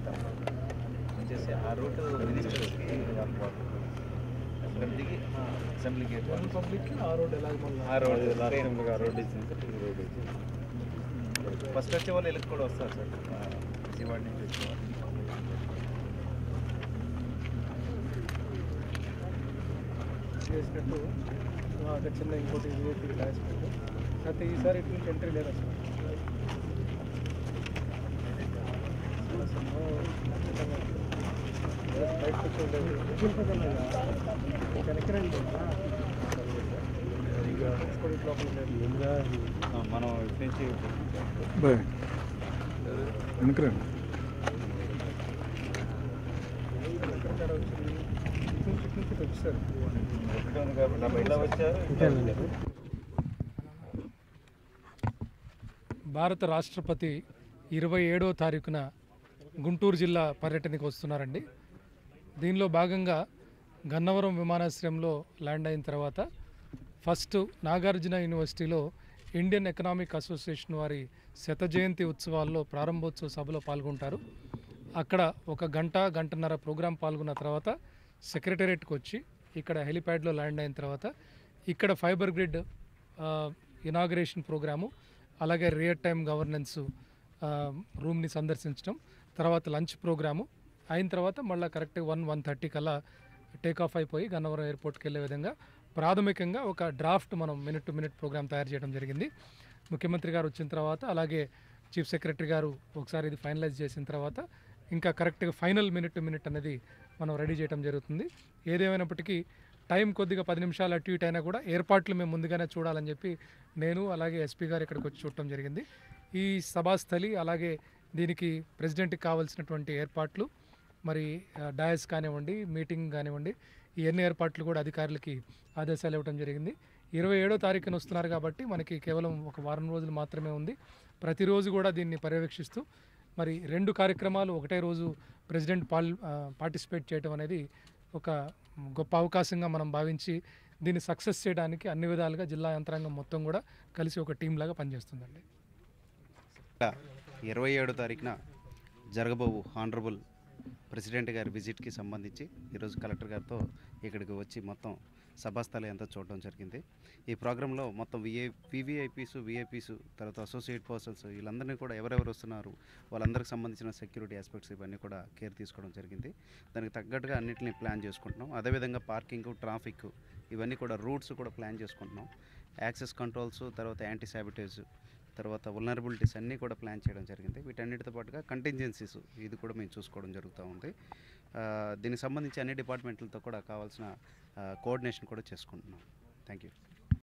వచ్చేసి ఆ రూట్ మినిస్టర్స్కి అక్కడ దిగి అసెంబ్లీ గేట్ పబ్లిక్ ఆ రోడ్ ఎలా మళ్ళీ ఆ రోడ్ ఆ రోడ్ ఇచ్చింది సార్ ఈ రోడ్ ఇచ్చింది ఫస్ట్ వచ్చే వాళ్ళు వెళ్ళి కూడా వస్తారు సార్ ఆ, విజయవాడ నుంచి వచ్చేవాళ్ళు చేసినట్టు ఆ, అక్కడ చిన్న ఇంకోటి విఐపీ రాసినట్టు అయితే ఈసారి ఇటు నుంచి ఎంట్రీ లేదు అసలు అసలు ఖచ్చితంగా బయటకు వచ్చి ఉండేది వెనక్కి రండి ఇక కూడా ఇటు లోపల లేదు ఆ, మనం ఇటు నుంచి వెనకరండి ఎక్కడ వచ్చింది ఇటు నుంచి ఇటు నుంచి ఇటు వచ్చారు ఎక్కడ ఉంది కాబట్టి అప్పుడు ఇలా వచ్చారు భారత రాష్ట్రపతి ఇరవై ఏడవ తారీఖున గుంటూరు జిల్లా పర్యటనకు వస్తున్నారండి దీనిలో భాగంగా గన్నవరం విమానాశ్రయంలో ల్యాండ్ అయిన తర్వాత ఫస్ట్ నాగార్జున యూనివర్సిటీలో ఇండియన్ ఎకనామిక్ అసోసియేషన్ వారి శత జయంతి ఉత్సవాల్లో ప్రారంభోత్సవ సభలో పాల్గొంటారు అక్కడ ఒక గంట గంటన్నర ప్రోగ్రాం పాల్గొన్న తర్వాత సెక్రటేరియట్కి వచ్చి ఇక్కడ హెలిప్యాడ్లో ల్యాండ్ అయిన తర్వాత ఇక్కడ ఫైబర్ గ్రిడ్ ఇనాగరేషన్ ప్రోగ్రాము అలాగే రియల్ టైమ్ గవర్నెన్స్ రూమ్ని సందర్శించడం తర్వాత లంచ్ ప్రోగ్రాము అయిన తర్వాత మళ్ళీ కరెక్ట్గా వన్ వన్ థర్టీ కల్లా టేక్ ఆఫ్ అయిపోయి గన్నవరం ఎయిర్పోర్ట్కి వెళ్ళే విధంగా ప్రాథమికంగా ఒక డ్రాఫ్ట్ మనం మినిట్ టు మినిట్ ప్రోగ్రామ్ తయారు చేయడం జరిగింది ముఖ్యమంత్రి గారు వచ్చిన తర్వాత అలాగే చీఫ్ సెక్రటరీ గారు ఒకసారి ఇది ఫైనలైజ్ చేసిన తర్వాత ఇంకా కరెక్ట్గా ఫైనల్ మినిట్ టు మినిట్ అనేది మనం రెడీ చేయడం జరుగుతుంది ఏదేమైనప్పటికీ టైం కొద్దిగా పది నిమిషాలు అటు ఇటు అయినా కూడా ఏర్పాట్లు మేము ముందుగానే చూడాలని చెప్పి నేను అలాగే ఎస్పీ గారు ఇక్కడికి వచ్చి చూడటం జరిగింది ఈ సభాస్థలి అలాగే దీనికి ప్రెసిడెంట్కి కావాల్సినటువంటి ఏర్పాట్లు మరి ఆ, డయాస్ కానివ్వండి మీటింగ్ కానివ్వండి ఈ అన్ని ఏర్పాట్లు కూడా అధికారులకి ఆదేశాలు ఇవ్వడం జరిగింది ఇరవై ఏడో తారీఖున వస్తున్నారు కాబట్టి మనకి కేవలం ఒక వారం రోజులు మాత్రమే ఉంది ప్రతిరోజు కూడా దీన్ని పర్యవేక్షిస్తూ మరి రెండు కార్యక్రమాలు ఒకటే రోజు ప్రెసిడెంట్ పాల్ ఆ, పార్టిసిపేట్ చేయడం అనేది ఒక గొప్ప అవకాశంగా మనం భావించి దీన్ని సక్సెస్ చేయడానికి అన్ని విధాలుగా జిల్లా యంత్రాంగం మొత్తం కూడా కలిసి ఒక టీం లాగా పనిచేస్తుందండి ఇరవై ఏడో తారీఖున జరగబోవు హానరబుల్ ప్రెసిడెంట్ గారి విజిట్కి సంబంధించి ఈరోజు కలెక్టర్ గారితో ఇక్కడికి వచ్చి మొత్తం సభాస్థలి అంతా చూడడం జరిగింది ఈ ప్రోగ్రాంలో మొత్తం విఐ వివిఐపీస్ విఐపీస్ తర్వాత అసోసియేట్ పర్సన్స్ వీళ్ళందరినీ కూడా ఎవరెవరు వస్తున్నారు వాళ్ళందరికి సంబంధించిన సెక్యూరిటీ ఆస్పెక్ట్స్ ఇవన్నీ కూడా కేర్ తీసుకోవడం జరిగింది దానికి తగ్గట్టుగా అన్నింటినీ ప్లాన్ చేసుకుంటున్నాం అదేవిధంగా పార్కింగ్ ట్రాఫిక్ ఇవన్నీ కూడా రూట్స్ కూడా ప్లాన్ చేసుకుంటున్నాం యాక్సెస్ కంట్రోల్స్ తర్వాత యాంటీ సాబిటేజ్ తర్వాత వల్నరబిలిటీస్ అన్నీ కూడా ప్లాన్ చేయడం జరిగింది వీటన్నిటితో పాటుగా కంటింజెన్సీస్ ఇది కూడా మేము చూసుకోవడం జరుగుతూ ఉంది ఆ, దీనికి సంబంధించి అన్ని డిపార్ట్మెంట్లతో కూడా కావాల్సిన కోఆర్డినేషన్ కూడా చేసుకుంటున్నాం థ్యాంక్ యూ